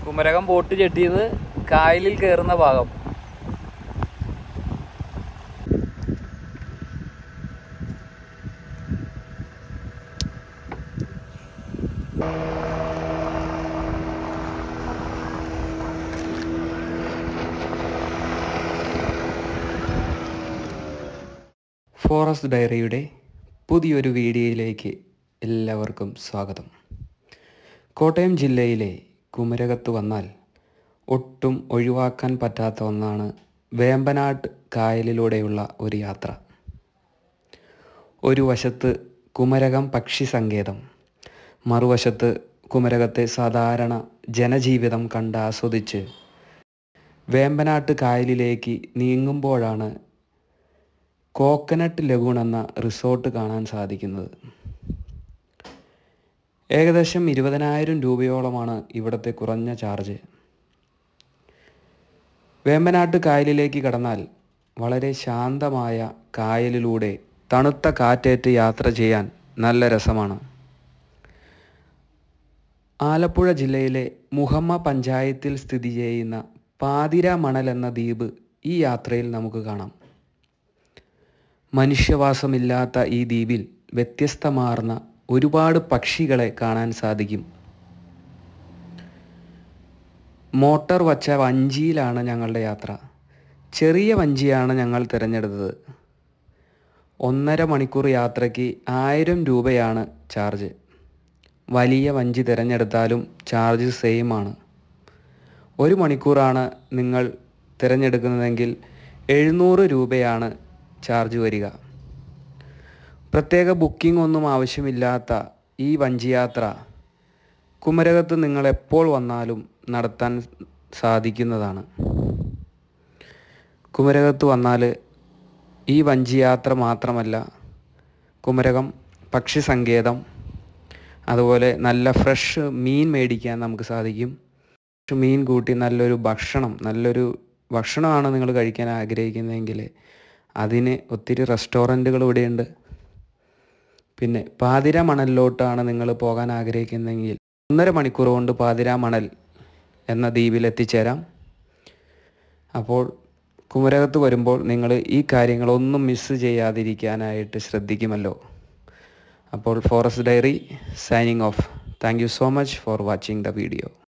Kumarakom boat ചെട്ടിയത് കായലിൽ കയറുന്ന ഭാഗം ഫോറസ്റ്റ് ഡയറിയുടെ പുതിയൊരു വീഡിയോയിലേക്ക് എല്ലാവർക്കും സ്വാഗതം കോട്ടയം ജില്ലയിലെ കുമരകത്ത് വന്നാൽ ഒട്ടും ഒഴിവാക്കാൻ പറ്റാത്ത ഒന്നാണ് വേമ്പനാട്ട് കായലിലൂടെയുള്ള ഒരു യാത്ര ഒരു വശത്ത് കുമരകം പക്ഷി സങ്കേതം മറുവശത്ത് കുമരകത്തെ സാധാരണ ജനജീവിതം കണ്ട് ആസ്വദിച്ച് വേമ്പനാട്ട് കായലിലേക്ക് നീങ്ങുമ്പോഴാണ് കോക്കനട്ട് ലഗൂൺ എന്ന റിസോർട്ട് കാണാൻ സാധിക്കുന്നത് ഏകദേശം ഇരുപതിനായിരം രൂപയോളമാണ് ഇവിടുത്തെ കുറഞ്ഞ ചാർജ് വേമ്പനാട്ട് കായലിലേക്ക് കടന്നാൽ വളരെ ശാന്തമായ കായലിലൂടെ തണുത്ത കാറ്റേറ്റ് യാത്ര ചെയ്യാൻ നല്ല രസമാണ് ആലപ്പുഴ ജില്ലയിലെ മുഹമ്മ പഞ്ചായത്തിൽ സ്ഥിതി ചെയ്യുന്ന പാതിര മണൽ എന്ന ദ്വീപ് ഈ യാത്രയിൽ നമുക്ക് കാണാം മനുഷ്യവാസമില്ലാത്ത ഈ ദ്വീപിൽ വ്യത്യസ്തമാർന്ന ഒരുപാട് പക്ഷികളെ കാണാൻ സാധിക്കും മോട്ടോർ വച്ച വഞ്ചിയിലാണ് ഞങ്ങളുടെ യാത്ര ചെറിയ വഞ്ചിയാണ് ഞങ്ങൾ തിരഞ്ഞെടുത്തത് ഒന്നര മണിക്കൂർ യാത്രയ്ക്ക് ആയിരം രൂപയാണ് ചാർജ് വലിയ വഞ്ചി തിരഞ്ഞെടുത്താലും ചാർജ് സെയിം ആണ് ഒരു മണിക്കൂറാണ് നിങ്ങൾ തിരഞ്ഞെടുക്കുന്നതെങ്കിൽ എഴുന്നൂറ് രൂപയാണ് ചാർജ് വരിക പ്രത്യേക ബുക്കിംഗ് ഒന്നും ആവശ്യമില്ലാത്ത ഈ വഞ്ചിയാത്ര കുമരകത്ത് നിങ്ങൾ എപ്പോൾ വന്നാലും നടത്താൻ സാധിക്കുന്നതാണ് കുമരകത്ത് വന്നാൽ ഈ വഞ്ചിയാത്ര മാത്രമല്ല കുമരകം പക്ഷി സങ്കേതം അതുപോലെ നല്ല ഫ്രഷ് മീൻ മേടിക്കാൻ നമുക്ക് സാധിക്കും മീൻ കൂട്ടി നല്ലൊരു ഭക്ഷണം നല്ലൊരു ഭക്ഷണമാണ് നിങ്ങൾ കഴിക്കാൻ ആഗ്രഹിക്കുന്നതെങ്കിൽ അതിന് ഒത്തിരി റെസ്റ്റോറൻറ്റുകൾ ഇവിടെയുണ്ട് പിന്നെ പാതിര മണലിലോട്ടാണ് നിങ്ങൾ പോകാൻ ആഗ്രഹിക്കുന്നതെങ്കിൽ ഒന്നര മണിക്കൂർ കൊണ്ട് പാതിര മണൽ എന്ന ദ്വീപിൽ എത്തിച്ചേരാം അപ്പോൾ കുമരകത്ത് വരുമ്പോൾ നിങ്ങൾ ഈ കാര്യങ്ങളൊന്നും മിസ്സ് ചെയ്യാതിരിക്കാനായിട്ട് ശ്രദ്ധിക്കുമല്ലോ അപ്പോൾ forest diary signing off thank you so much for watching the video